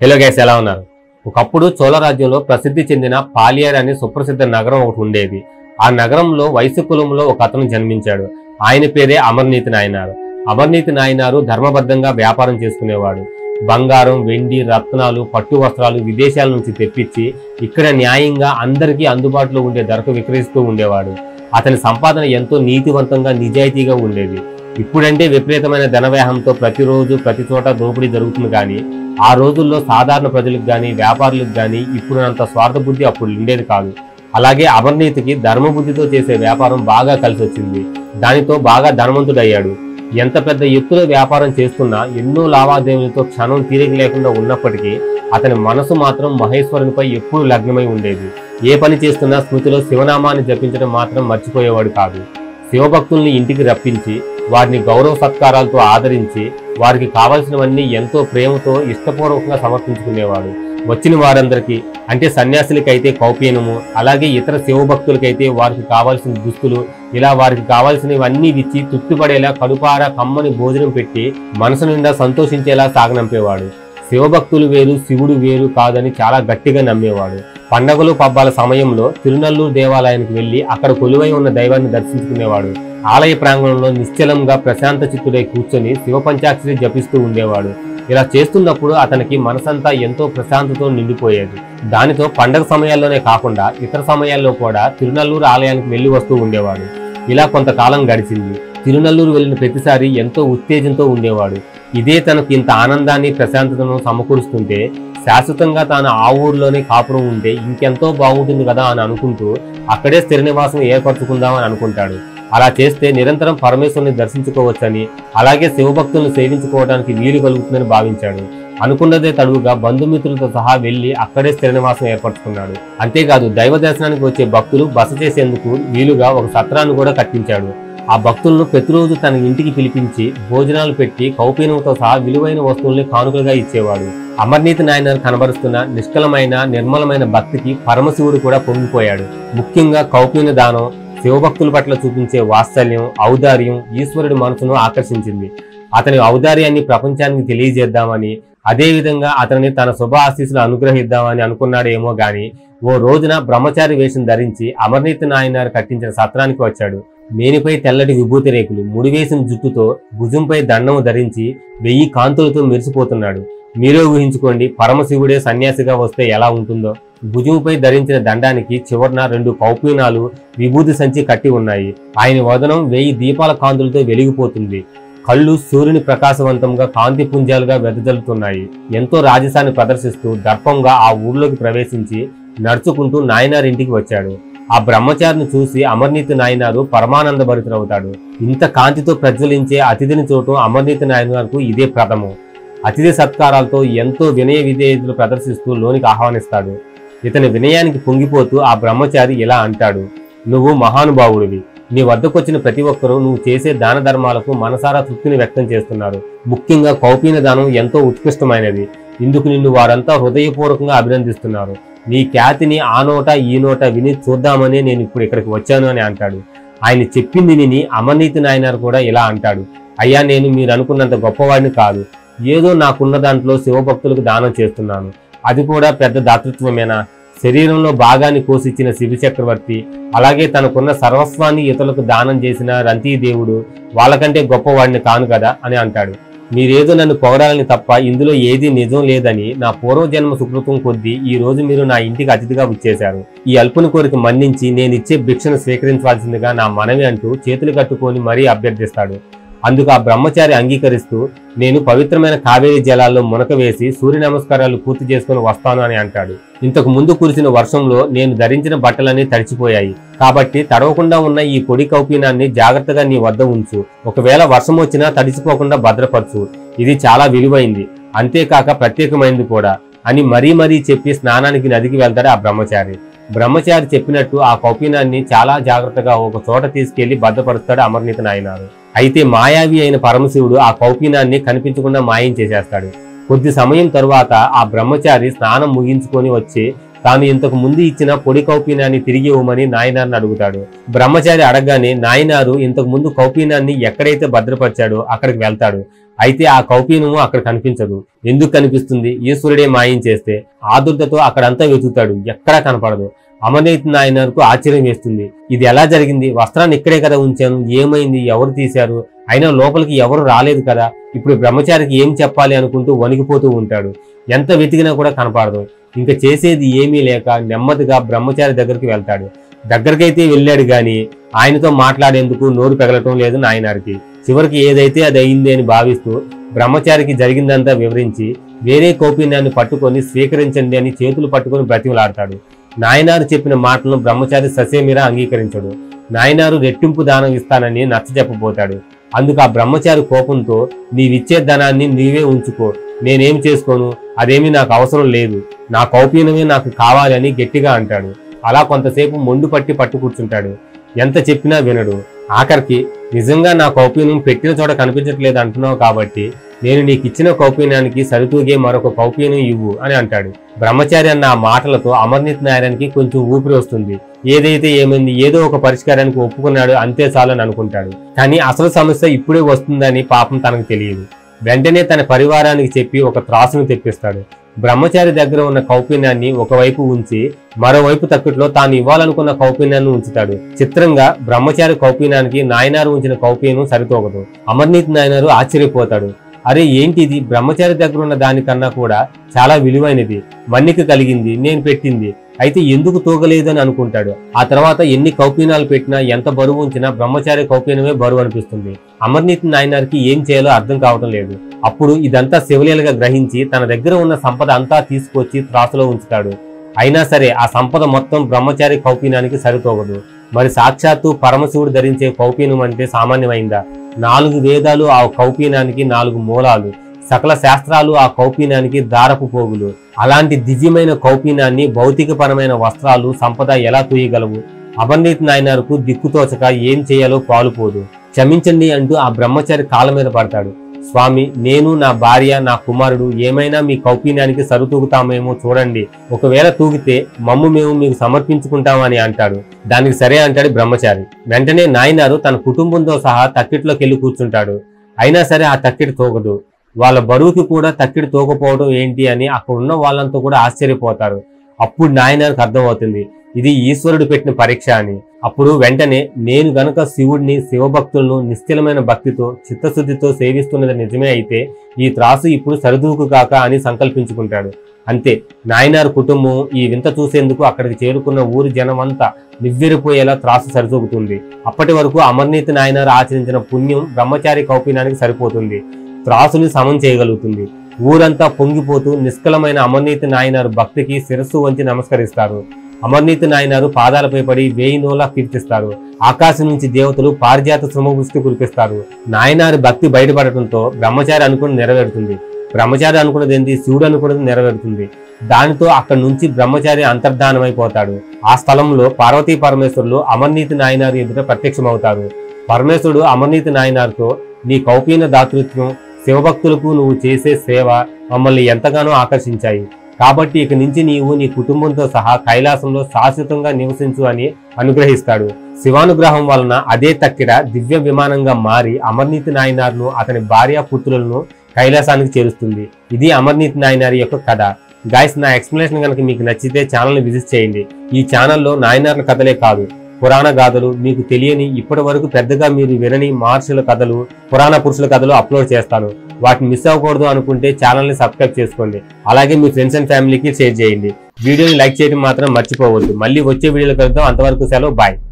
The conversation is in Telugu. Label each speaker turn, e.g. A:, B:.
A: హలో గైస్ ఎలా ఉన్నారు ఒకప్పుడు చోళ రాజ్యంలో ప్రసిద్ధి చెందిన పాలియర్ అనే సుప్రసిద్ధ నగరం ఒకటి ఉండేది ఆ నగరంలో వయసు కులంలో ఒక అతను జన్మించాడు ఆయన పేరే అమర్నీతి నాయనారు అమర్నీతి నాయనారు ధర్మబద్ధంగా వ్యాపారం చేసుకునేవాడు బంగారం వెండి రత్నాలు పట్టు వస్త్రాలు విదేశాల నుంచి తెప్పించి ఇక్కడ న్యాయంగా అందరికీ అందుబాటులో ఉండే ధరకు విక్రయిస్తూ ఉండేవాడు అతని సంపాదన ఎంతో నీతివంతంగా నిజాయితీగా ఉండేది ఇప్పుడంటే విపరీతమైన ధనవ్యాహంతో ప్రతిరోజు ప్రతి చోట దోపిడీ జరుగుతుంది కానీ ఆ రోజుల్లో సాధారణ ప్రజలకు కానీ వ్యాపారులకు కానీ ఇప్పుడున్నంత స్వార్థ బుద్ధి అప్పుడు ఉండేది కాదు అలాగే అమర్నీతికి ధర్మబుద్ధితో చేసే వ్యాపారం బాగా కలిసి వచ్చింది దానితో బాగా ధనవంతుడయ్యాడు ఎంత పెద్ద ఎత్తులో వ్యాపారం చేస్తున్నా ఎన్నో లావాదేవీలతో క్షణం తీరిక లేకుండా ఉన్నప్పటికీ అతని మనసు మాత్రం మహేశ్వరునిపై ఎప్పుడూ లగ్నమై ఉండేది ఏ పని చేస్తున్నా స్మృతిలో శివనామాన్ని జపించడం మాత్రం మర్చిపోయేవాడు కాదు శివభక్తుల్ని ఇంటికి రప్పించి వారిని గౌరవ సత్కారాలతో ఆదరించి వారికి కావలసినవన్నీ ఎంతో ప్రేమతో ఇష్టపూర్వకంగా సమర్పించుకునేవాడు వచ్చిన వారందరికీ అంటే సన్యాసులకైతే కౌపీనము అలాగే ఇతర శివభక్తులకైతే వారికి కావాల్సిన దుస్తులు ఇలా వారికి కావాల్సినవన్నీ ఇచ్చి తృప్తిపడేలా కడుపార కమ్మని భోజనం పెట్టి మనసు నిండా సంతోషించేలా సాగనంపేవాడు శివభక్తులు వేరు శివుడు వేరు కాదని చాలా గట్టిగా నమ్మేవాడు పండగలు పబ్బాల సమయంలో తిరునల్లూరు దేవాలయానికి వెళ్లి అక్కడ కొలువై ఉన్న దైవాన్ని దర్శించుకునేవాడు ఆలయ ప్రాంగణంలో నిశ్చలంగా ప్రశాంత చిత్తుడై కూర్చొని శివ పంచాక్షరి జపిస్తూ ఉండేవాడు ఇలా చేస్తున్నప్పుడు అతనికి మనసంతా ఎంతో ప్రశాంతతో నిండిపోయేది దానితో పండగ సమయాల్లోనే కాకుండా ఇతర సమయాల్లో కూడా తిరునల్లూరు ఆలయానికి వెళ్లి వస్తూ ఉండేవాడు ఇలా కొంతకాలం గడిచింది తిరునల్లూరు వెళ్ళిన ప్రతిసారి ఎంతో ఉత్తేజంతో ఉండేవాడు ఇదే తనకు ఇంత ఆనందాన్ని ప్రశాంతతను సమకూరుస్తుంటే శాశ్వతంగా తాను ఆ ఊర్లోనే కాపురం ఉంటే ఇంకెంతో బాగుంటుంది కదా అని అనుకుంటూ అక్కడే స్థిర నివాసం ఏర్పరచుకుందామని అనుకుంటాడు అలా చేస్తే నిరంతరం పరమేశ్వరుని దర్శించుకోవచ్చని అలాగే శివభక్తులను సేవించుకోవడానికి వీలు కలుగుతుందని భావించాడు అనుకున్నదే తడువుగా బంధుమిత్రులతో సహా వెళ్లి అక్కడే స్థిర నివాసం ఏర్పరచుకున్నాడు అంతేకాదు దైవ దర్శనానికి వచ్చే భక్తులు బస చేసేందుకు వీలుగా ఒక సత్రాన్ని కూడా కట్టించాడు ఆ భక్తులను ప్రతిరోజు తన ఇంటికి పిలిపించి భోజనాలు పెట్టి కౌపీనంతో సహా విలువైన వస్తువుల్ని కానుకలుగా ఇచ్చేవాడు అమర్నీతి నాయన కనబరుస్తున్న నిష్కలమైన నిర్మలమైన భక్తికి పరమశివుడు కూడా పొంగిపోయాడు ముఖ్యంగా కౌపీన దానం శివభక్తుల పట్ల చూపించే వాత్సల్యం ఔదార్యం ఈశ్వరుడి మనసును ఆకర్షించింది అతని ఔదార్యాన్ని ప్రపంచానికి తెలియజేద్దామని అదేవిధంగా అతనిని తన శుభ ఆశీస్సులు అనుగ్రహిద్దామని అనుకున్నాడేమో గాని ఓ రోజున బ్రహ్మచారి వేషం ధరించి అమర్నీతి నాయనారు కట్టించిన సత్రానికి వచ్చాడు మేనిపై తెల్లటి విభూతి రేకులు ముడివేసిన జుట్టుతో భుజంపై దండము ధరించి వెయ్యి కాంతులతో మెరిసిపోతున్నాడు మీరే ఊహించుకోండి పరమశివుడే సన్యాసిగా వస్తే ఎలా ఉంటుందో భుజంపై ధరించిన దండానికి చివరన రెండు కౌపీనాలు విభూతి సంచి కట్టి ఉన్నాయి ఆయన వదనం వెయ్యి దీపాల కాంతులతో వెలిగిపోతుంది కళ్ళు సూర్యుని ప్రకాశవంతంగా కాంతి పుంజాలుగా వెదజల్లుతున్నాయి ఎంతో రాజసాన్ని ప్రదర్శిస్తూ దర్పంగా ఆ ఊర్లోకి ప్రవేశించి నడుచుకుంటూ నాయనార్ ఇంటికి వచ్చాడు ఆ బ్రహ్మచారిని చూసి అమర్నీతి నాయనారు పరమానంద భరితులవుతాడు ఇంత కాంతితో ప్రజ్వలించే అతిథిని చూడటం అమర్నీతి నాయనార్కు ఇదే ప్రథమం అతిథి సత్కారాలతో ఎంతో వినయ విధేయతలు ప్రదర్శిస్తూ లోనికి ఆహ్వానిస్తాడు ఇతని వినయానికి పొంగిపోతూ ఆ బ్రహ్మచారి ఇలా అంటాడు నువ్వు మహానుభావుడివి నీ వద్దకొచ్చిన ప్రతి ఒక్కరూ నువ్వు చేసే దాన ధర్మాలకు మనసారా తృప్తిని వ్యక్తం చేస్తున్నారు ముఖ్యంగా కౌపీన దానం ఎంతో ఉత్కృష్టమైనది ఇందుకు నిన్ను వారంతా హృదయపూర్వకంగా అభినందిస్తున్నారు నీ ఖ్యాతిని ఆ నోట ఈ నోట విని చూద్దామని నేను ఇప్పుడు ఇక్కడికి వచ్చాను అని అంటాడు ఆయన చెప్పింది విని అమర్నీతి నాయనారు కూడా ఇలా అంటాడు అయ్యా నేను మీరు అనుకున్నంత గొప్పవాడిని కాదు ఏదో నాకున్న దాంట్లో శివభక్తులకు దానం చేస్తున్నాను అది కూడా పెద్ద దాతృత్వమేనా శరీరంలో భాగాన్ని కోసిచ్చిన శివ చక్రవర్తి అలాగే తనకున్న సర్వస్వాన్ని ఇతరులకు దానం చేసిన రంతీ దేవుడు వాళ్ళకంటే గొప్పవాడిని కాను కదా అని అంటాడు మీరేదో నన్ను పొగడాలని తప్ప ఇందులో ఏది నిజం లేదని నా పూర్వజన్మ సుకృతం కొద్దీ ఈ రోజు మీరు నా ఇంటికి అతిథిగా వచ్చేశారు ఈ అల్పుని కోరిక మన్నించి నేను ఇచ్చే భిక్షను స్వీకరించవలసిందిగా నా మనవి అంటూ చేతులు కట్టుకొని మరీ అభ్యర్థిస్తాడు అందుకు ఆ బ్రహ్మచారి అంగీకరిస్తూ నేను పవిత్రమైన కావేరీ జలాల్లో మునక వేసి సూర్య నమస్కారాలు పూర్తి చేసుకుని వస్తాను అని అంటాడు ఇంతకు ముందు కురిసిన వర్షంలో నేను ధరించిన బట్టలన్నీ తడిచిపోయాయి కాబట్టి తడవకుండా ఉన్న ఈ పొడి కౌపీనాన్ని జాగ్రత్తగా నీ వద్ద ఉంచు ఒకవేళ వర్షం వచ్చినా తడిచిపోకుండా భద్రపరచు ఇది చాలా విలువైంది అంతేకాక ప్రత్యేకమైనది కూడా అని మరీ మరీ చెప్పి స్నానానికి నదికి వెళ్తాడు ఆ బ్రహ్మచారి బ్రహ్మచారి చెప్పినట్టు ఆ కౌపీనాన్ని చాలా జాగ్రత్తగా ఒక చోట తీసుకెళ్లి భద్రపరుస్తాడు అమర్నీత నాయనారు అయితే మాయావి అయిన పరమశివుడు ఆ కౌపీనాన్ని కనిపించకుండా మాయం చేసేస్తాడు కొద్ది సమయం తరువాత ఆ బ్రహ్మచారి స్నానం ముగించుకొని వచ్చి తాను ఇంతకు ముందు ఇచ్చిన పొడి కౌపీనాన్ని తిరిగి ఇవ్వమని నాయనార్ని అడుగుతాడు బ్రహ్మచారి అడగగానే నాయనారు ఇంతకు ముందు కౌపీనాన్ని ఎక్కడైతే భద్రపరిచాడో అక్కడికి వెళ్తాడు అయితే ఆ కౌపీనము అక్కడ కనిపించదు ఎందుకు కనిపిస్తుంది ఈశ్వరుడే మాయం చేస్తే ఆదుర్దతో అక్కడంతా వెతుకుతాడు ఎక్కడా కనపడదు అమర్నీత్ నాయనర్కు ఆశ్చర్యం వేస్తుంది ఇది ఎలా జరిగింది వస్త్రాన్ని ఇక్కడే కదా ఉంచాను ఏమైంది ఎవరు తీశారు అయినా లోపలికి ఎవరు రాలేదు కదా ఇప్పుడు బ్రహ్మచారికి ఏం చెప్పాలి అనుకుంటూ వణికిపోతూ ఉంటాడు ఎంత వెతికినా కూడా కనపడదు ఇంకా చేసేది ఏమీ లేక నెమ్మదిగా బ్రహ్మచారి దగ్గరికి వెళ్తాడు దగ్గరకైతే వెళ్ళాడు గాని ఆయనతో మాట్లాడేందుకు నోరు పెగలటం లేదు నాయనారికి చివరికి ఏదైతే అది అయింది అని భావిస్తూ బ్రహ్మచారికి జరిగిందంతా వివరించి వేరే కౌపీన్యాన్ని పట్టుకొని స్వీకరించండి అని చేతులు పట్టుకొని బ్రతిమలాడతాడు నాయనారు చెప్పిన మాటలను బ్రహ్మచారి ససేమిరా అంగీకరించడు నాయనారు రెట్టింపు దానం ఇస్తానని నచ్చ చెప్పబోతాడు అందుకు ఆ బ్రహ్మచారి కోపంతో నీవిచ్చే ధనాన్ని నీవే ఉంచుకో నేనేం చేసుకోను అదేమీ నాకు అవసరం లేదు నా కౌపీనమే నాకు కావాలని గట్టిగా అంటాడు అలా కొంతసేపు మొండు పట్టి పట్టు కూర్చుంటాడు ఎంత చెప్పినా వినడు ఆఖరికి నిజంగా నా కౌపీనం పెట్టిన చోట కనిపించట్లేదు అంటున్నావు కాబట్టి నేను నీకు ఇచ్చిన కౌపీనానికి సరితూగే మరొక కౌపీనం ఇవ్వు అని అంటాడు బ్రహ్మచారి అన్న ఆ మాటలతో అమర్నీత్ నారాయణకి కొంచెం ఊపిరి వస్తుంది ఏదైతే ఏమైంది ఏదో ఒక పరిష్కారానికి ఒప్పుకున్నాడు అంతే చాలని అనుకుంటాడు కానీ అసలు సమస్య ఇప్పుడే వస్తుందని పాపం తనకు తెలియదు వెంటనే తన పరివారానికి చెప్పి ఒక త్రాసును తెప్పిస్తాడు బ్రహ్మచారి దగ్గర ఉన్న కౌపీన్యాన్ని ఒకవైపు ఉంచి మరోవైపు తక్కుట్లో తాను ఇవ్వాలనుకున్న కౌపీన్యాన్ని ఉంచుతాడు చిత్రంగా బ్రహ్మచారి కౌపీనానికి నాయనారు ఉంచిన కౌపీనం సరితూగదు అమర్నీత్ నాయనారు ఆశ్చర్యపోతాడు అరే ఏంటి ఇది బ్రహ్మచారి దగ్గర ఉన్న దానికన్నా కూడా చాలా విలువైనది మన్నిక కలిగింది నేను పెట్టింది అయితే ఎందుకు తూగలేదు అని అనుకుంటాడు ఆ తర్వాత ఎన్ని కౌపీనాలు పెట్టినా ఎంత బరువు ఉంచినా బ్రహ్మచారి కౌపీనమే బరువు అనిపిస్తుంది అమర్నీత్ నాయనారికి ఏం చేయాలో అర్థం కావటం లేదు అప్పుడు ఇదంతా శివలీలగా గ్రహించి తన దగ్గర ఉన్న సంపద అంతా తీసుకొచ్చి త్రాసులో ఉంచుతాడు అయినా సరే ఆ సంపద మొత్తం బ్రహ్మచారి కౌపీనానికి సరితూగదు మరి సాక్షాత్తు పరమశివుడు ధరించే కౌపీనం అంటే సామాన్యమైందా నాలుగు వేదాలు ఆ కౌపీనానికి నాలుగు మూలాలు సకల శాస్త్రాలు ఆ కౌపీనానికి దారపు పోగులు అలాంటి దివ్యమైన కౌపీనాన్ని భౌతికపరమైన వస్త్రాలు సంపద ఎలా తూయగలవు అమర్నీత్ నాయనార్కు దిక్కుతోచక ఏం చేయాలో పాలుపోదు క్షమించండి అంటూ ఆ బ్రహ్మచారి కాళ్ళ మీద పడతాడు స్వామి నేను నా భార్య నా కుమారుడు ఏమైనా మీ కౌపీన్యానికి సరుతూగుతామేమో చూడండి ఒకవేళ తూగితే మమ్ము మేము మీకు సమర్పించుకుంటామని అంటాడు దానికి సరే అంటాడు బ్రహ్మచారి వెంటనే నాయనారు తన కుటుంబంతో సహా తక్కిట్లోకి వెళ్ళి కూర్చుంటాడు అయినా సరే ఆ తక్కిడి తూగదు వాళ్ళ బరువుకి కూడా తక్కిడి తూకపోవడం ఏంటి అని అక్కడ ఉన్న వాళ్ళంతా కూడా ఆశ్చర్యపోతారు అప్పుడు నాయనారికి అర్థమవుతుంది ఇది ఈశ్వరుడు పెట్టిన పరీక్ష అని అప్పుడు వెంటనే నేను గనక శివుడిని శివభక్తులను నిశ్చలమైన భక్తితో చిత్తశుద్ధితో సేవిస్తున్నది నిజమే అయితే ఈ త్రాసు ఇప్పుడు సరిదూకు కాక అని సంకల్పించుకుంటాడు అంతే నాయనార్ కుటుంబం ఈ వింత చూసేందుకు అక్కడికి చేరుకున్న ఊరి జనమంతా నివ్వెరిపోయేలా త్రాసు సరిదూకుతుంది అప్పటి వరకు అమర్నీతి నాయనార్ ఆచరించిన పుణ్యం బ్రహ్మచారి కౌపీనానికి సరిపోతుంది త్రాసుని సమం చేయగలుగుతుంది ఊరంతా పొంగిపోతూ నిష్కలమైన అమర్నీతి నాయనారు భక్తికి శిరస్సు వంచి నమస్కరిస్తారు అమర్నీతి నాయనారు పాదాలపై పడి వేయి నోలా కీర్తిస్తారు ఆకాశం నుంచి దేవతలు పారిజాత శ్రమవృష్టి కురిపిస్తారు నాయనారి భక్తి బయటపడటంతో బ్రహ్మచారి అనుకుని నెరవేరుతుంది బ్రహ్మచారి అనుకున్నది ఏంటి శివుడు అనుకున్నది నెరవేరుతుంది దానితో అక్కడి నుంచి బ్రహ్మచారి అంతర్ధానమైపోతాడు ఆ స్థలంలో పార్వతీ పరమేశ్వరులు అమర్నీతి నాయనారు ఎదుట ప్రత్యక్షమవుతారు పరమేశ్వరుడు అమర్నీతి నాయనార్తో నీ కౌపీన దాతృత్వం శివభక్తులకు నువ్వు చేసే సేవ మమ్మల్ని ఎంతగానో ఆకర్షించాయి కాబట్టి ఇక నుంచి నీవు నీ కుటుంబంతో సహా కైలాసంలో శాశ్వతంగా నివసించు అని అనుగ్రహిస్తాడు శివానుగ్రహం వలన అదే తక్కిడ దివ్య విమానంగా మారి అమర్నీతి నాయనార్ను అతని భార్య పుత్రులను కైలాసానికి చేరుస్తుంది ఇది అమర్నీతి నాయనారి యొక్క కథ గాయస్ నా ఎక్స్ప్లెనేషన్ కనుక మీకు నచ్చితే ఛానల్ని విజిట్ చేయండి ఈ ఛానల్లో నాయనార్ల కథలే కాదు పురాణ గాథలు మీకు తెలియని ఇప్పటి వరకు పెద్దగా మీరు వినని మహర్షుల కథలు పురాణ పురుషుల కథలు అప్లోడ్ చేస్తాను వాటిని మిస్ అవ్వకూడదు అనుకుంటే ఛానల్ని సబ్స్క్రైబ్ చేసుకోండి అలాగే మీ ఫ్రెండ్స్ అండ్ ఫ్యామిలీకి షేర్ చేయండి వీడియోని లైక్ చేయడం మాత్రం మర్చిపోవద్దు మళ్ళీ వచ్చే వీడియోలో కలుద్దాం అంతవరకు సెలవు బాయ్